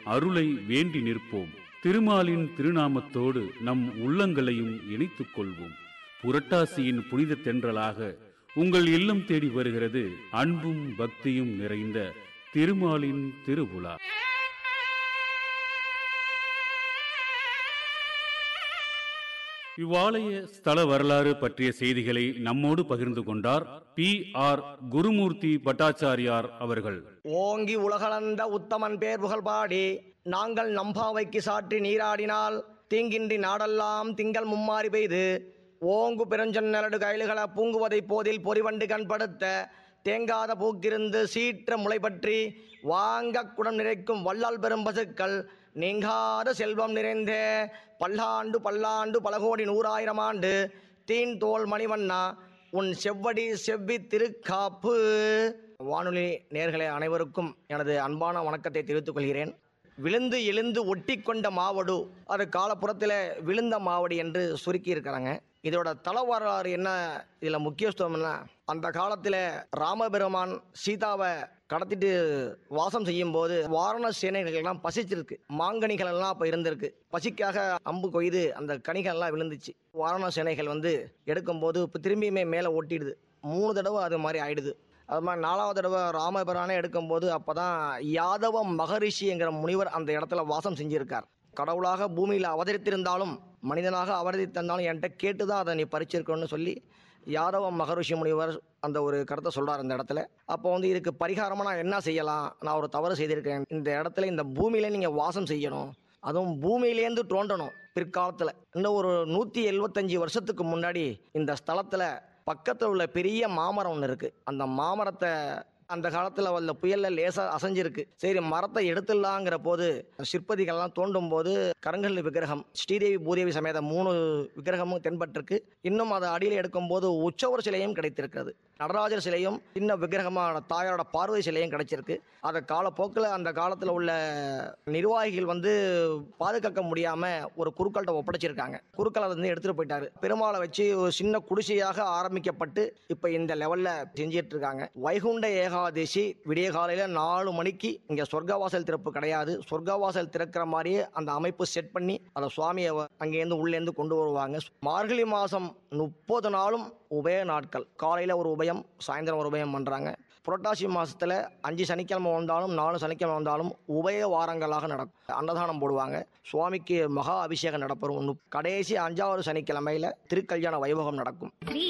அருளை வேண்டி நிற்போம் திருமாலின் திருநாமத்தோடு நம் உள்ளங்களையும் இணைத்துக் கொள்வோம் புரட்டாசியின் புனித தென்றலாக உங்கள் இல்லம் தேடி வருகிறது அன்பும் பக்தியும் நிறைந்த திருமாலின் திருவிழா இவ்வாலய ஸ்தல வரலாறு பற்றிய செய்திகளை நம்மோடு பகிர்ந்து கொண்டார் பி ஆர் குருமூர்த்தி பட்டாச்சாரியார் அவர்கள் ஓங்கி உலகளந்த உத்தமன் பேர் புகழ் பாடி நாங்கள் நம்பாவைக்கு சாற்றி நீராடினால் தீங்கின்றி நாடெல்லாம் திங்கள் மும்மாறி பெய்து ஓங்கு பெருஞ்சொன்னலடு கைலுகள பூங்குவதை போதில் பொறிவண்டு கண்படுத்த தேங்காத பூக்கிருந்து சீற்ற முளை பற்றி வாங்க குடம் நிறைக்கும் வல்லால் பெரும் பசுக்கள் நீங்காத செல்வம் நிறைந்த பல்லாண்டு பல்லாண்டு பல கோடி நூறாயிரம் ஆண்டு தீன் தோல் மணிவண்ணா உன் செவ்வடி செவ்வி திருக்காப்பு வானொலி நேர்களே அனைவருக்கும் எனது அன்பான வணக்கத்தை தெரிவித்துக் கொள்கிறேன் விழுந்து எழுந்து ஒட்டி கொண்ட மாவடு அது காலப்புறத்தில் விழுந்த மாவடி என்று சுருக்கி இருக்கிறாங்க இதோட தல வரலாறு என்ன இதில் முக்கியத்துவம் என்ன அந்த காலத்தில் ராமபெருமான் சீதாவை கடத்திட்டு வாசம் செய்யும் போது வாரண சேனைகள்லாம் பசிச்சிருக்கு மாங்கனிகள் எல்லாம் அப்போ இருந்திருக்கு பசிக்காக அம்பு கொய்து அந்த கனிகள் எல்லாம் விழுந்துச்சு வாரண சேனைகள் வந்து எடுக்கும்போது இப்போ திரும்பியுமே மேலே ஒட்டிடுது மூணு தடவை அது மாதிரி ஆயிடுது அது மாதிரி நாலாவது தடவை ராமபிரானே எடுக்கும்போது அப்போ தான் யாதவ மகரிஷிங்கிற முனிவர் அந்த இடத்துல வாசம் செஞ்சிருக்கார் கடவுளாக பூமியில் அவதரித்திருந்தாலும் மனிதனாக அவதரித்திருந்தாலும் என்கிட்ட கேட்டு தான் அதை நீ பறிச்சிருக்கணும்னு சொல்லி யாதவ மகரிஷி முனிவர் அந்த ஒரு கருத்தை சொல்கிறார் இந்த இடத்துல அப்போ வந்து இதுக்கு பரிகாரமாக நான் என்ன செய்யலாம் நான் ஒரு தவறு செய்திருக்கேன் இந்த இடத்துல இந்த பூமியில நீங்கள் வாசம் செய்யணும் அதுவும் பூமியிலேருந்து தோண்டணும் பிற்காலத்தில் இன்னும் ஒரு நூற்றி எழுபத்தஞ்சி வருஷத்துக்கு முன்னாடி இந்த ஸ்தலத்தில் பக்கத்தில் உள்ள பெரிய மாமரம் ஒன்று இருக்குது அந்த மாமரத்தை அந்த காலத்தில் வந்த புயலில் லேசாக அசைஞ்சிருக்கு சரி மரத்தை எடுத்துடலாங்கிற போது சிற்பதிகள்லாம் தோண்டும் போது கருங்கல் விக்கிரகம் ஸ்ரீதேவி பூதேவி சமேத மூணு விக்கிரகமும் தென்பட்டிருக்கு இன்னும் அதை அடியில் எடுக்கும்போது உற்சவர் சிலையும் கிடைத்திருக்கிறது நடராஜர் சிலையும் சின்ன விக்கிரகமான தாயாரோட பார்வதி சிலையும் கிடைச்சிருக்கு அதை காலப்போக்கில் அந்த காலத்தில் உள்ள நிர்வாகிகள் வந்து பாதுகாக்க முடியாமல் ஒரு குருக்கள்கிட்ட ஒப்படைச்சிருக்காங்க குருக்கள் அதை வந்து எடுத்துகிட்டு போயிட்டாரு பெருமாளை வச்சு ஒரு சின்ன குடிசையாக ஆரம்பிக்கப்பட்டு இப்போ இந்த லெவலில் செஞ்சிட்டு இருக்காங்க வைகுண்ட ஏகாதசி விடிய காலையில் நாலு மணிக்கு இங்கே சொர்க்கவாசல் திறப்பு கிடையாது சொர்க்கவாசல் திறக்கிற மாதிரியே அந்த அமைப்பு செட் பண்ணி அந்த சுவாமியை வ- அங்கேருந்து உள்ளேருந்து கொண்டு வருவாங்க மார்கழி மாதம் முப்பது நாளும் உபய நாட்கள் காலையில் ஒரு உபயம் சாயந்தரம் ஒரு உபயம் பண்ணுறாங்க புரட்டாசி மாதத்தில் அஞ்சு சனிக்கிழமை வந்தாலும் நாலு சனிக்கிழமை வந்தாலும் உபய வாரங்களாக நடக்கும் அன்னதானம் போடுவாங்க சுவாமிக்கு மகா அபிஷேகம் நடப்பெறும் கடைசி அஞ்சாவது சனிக்கிழமையில் திருக்கல்யாண வைபவம் நடக்கும் ஸ்ரீ